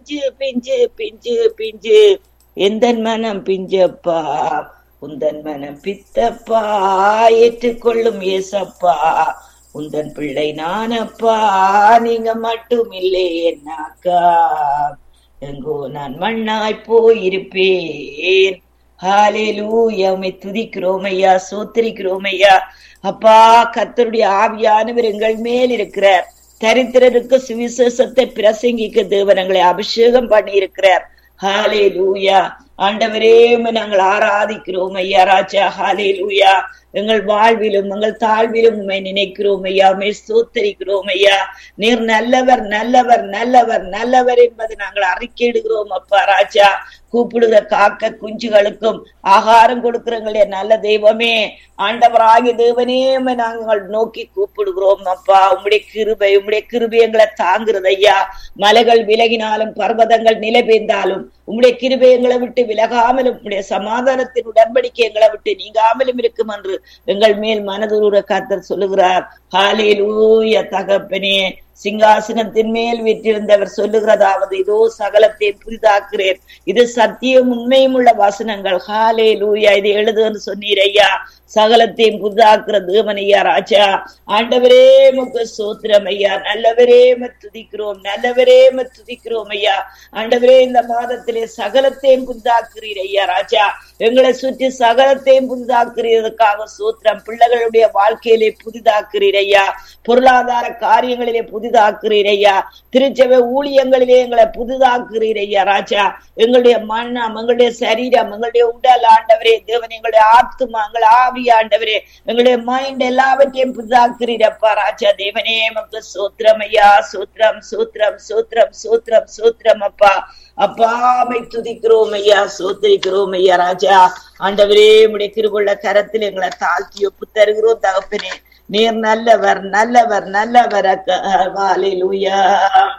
பிஞ்சு பிஞ்சு பிஞ்சு பிஞ்சு எந்தன் மனம் பிஞ்சப்பா உந்தன் மனம் பித்தப்பா ஏற்றுக்கொள்ளும் ஏசப்பா உந்தன் பிள்ளை நானப்பா நீங்க மட்டும் இல்லை என்னாக்கா எங்கோ நான் மண்ணாய் போயிருப்பேன் ஹாலேலூயா உம்மை துதிக்கிறோம் ஐயா சோத்திரிக்கிறோம் ஐயா அப்பா கர்த்தருடைய ஆவியானவர் எங்கள் மேல் இருக்கிறார் தரித்திரருக்கு சுவிசேஷத்தை பிரசங்கிக்க தேவன் எங்களை அபிஷேகம் பண்ணி இருக்கிறார் ஹாலே லூயா ஆண்டவரே உம்மை நாங்கள் ஆராதிக்கிறோம் ஐயா ராஜா ஹாலே லூயா எங்கள் வாழ்விலும் எங்கள் தாழ்விலும் உண்மை நினைக்கிறோம் ஐயா உண்மை சோத்தரிக்கிறோம் ஐயா நீர் நல்லவர் நல்லவர் நல்லவர் நல்லவர் என்பதை நாங்கள் அறிக்கையிடுகிறோம் அப்பா ராஜா கூப்பிடுகிற காக்க குஞ்சுகளுக்கும் ஆகாரம் கொடுக்கிறங்களே நல்ல தெய்வமே ஆண்டவராகிய தேவனே உம்மை நாங்கள் நோக்கி கூப்பிடுகிறோம் அப்பா உம்முடைய கிருபை உம்முடைய கிருபை எங்களை தாங்குறது ஐயா மலைகள் விலகினாலும் பர்வதங்கள் நிலை பெய்ந்தாலும் உம்முடைய கிருபை எங்களை விட்டு விலகாமலும் உம்முடைய சமாதானத்தின் உடன்படிக்கை எங்களை விட்டு நீங்காமலும் இருக்கும் என்று எங்கள் மேல் மனதுருற காத்தர் சொல்லுகிறார் ஹாலில் ஊய தகப்பனே சிங்காசனத்தின் மேல் வீற்றிருந்தவர் சொல்லுகிறதாவது இதோ சகலத்தை புதிதாக்குறேன் இது சத்தியம் உண்மையும் உள்ள வசனங்கள் ஹாலே லூயா இது எழுதுன்னு சொன்னீர் ஐயா சகலத்தையும் புதிதாக்குற தேவன் ஐயா ராஜா ஆண்டவரே முக சோத்திரம் ஐயா நல்லவரே துதிக்கிறோம் நல்லவரே துதிக்கிறோம் ஐயா ஆண்டவரே இந்த மாதத்திலே சகலத்தையும் புதிதாக்குறீர் ஐயா ராஜா எங்களை சுற்றி சகலத்தையும் புதிதாக்குறதுக்காக சூத்திரம் பிள்ளைகளுடைய வாழ்க்கையிலே புதிதாக்குறீர் ஐயா பொருளாதார காரியங்களிலே புதிதாக்குறீர் ஐயா திருச்சபை ஊழியங்களிலே எங்களை புதிதாக்குறீர் ஐயா ராஜா எங்களுடைய மண்ணம் எங்களுடைய சரீரம் எங்களுடைய உடல் ஆண்டவரே தேவன் எங்களுடைய ஆத்துமா எங்கள் ஆவி ஆண்டவரே எங்களுடைய மைண்ட் எல்லாவற்றையும் புதிதாக்குறீரப்பா ராஜா தேவனே மக்கள் சூத்திரம் ஐயா சூத்திரம் சூத்திரம் சூத்திரம் சூத்திரம் சூத்திரம் அப்பா அப்பாமை துதிக்கிறோம் ஐயா சோத்திரிக்கிறோம் ஐயா ராஜா ஆண்டவரே உடைய கிருபுள்ள கரத்தில் எங்களை தாழ்த்தி ஒப்பு தருகிறோம் தகப்பனே நீர் நல்லவர் நல்லவர் நல்லவர் அக்கா லூயா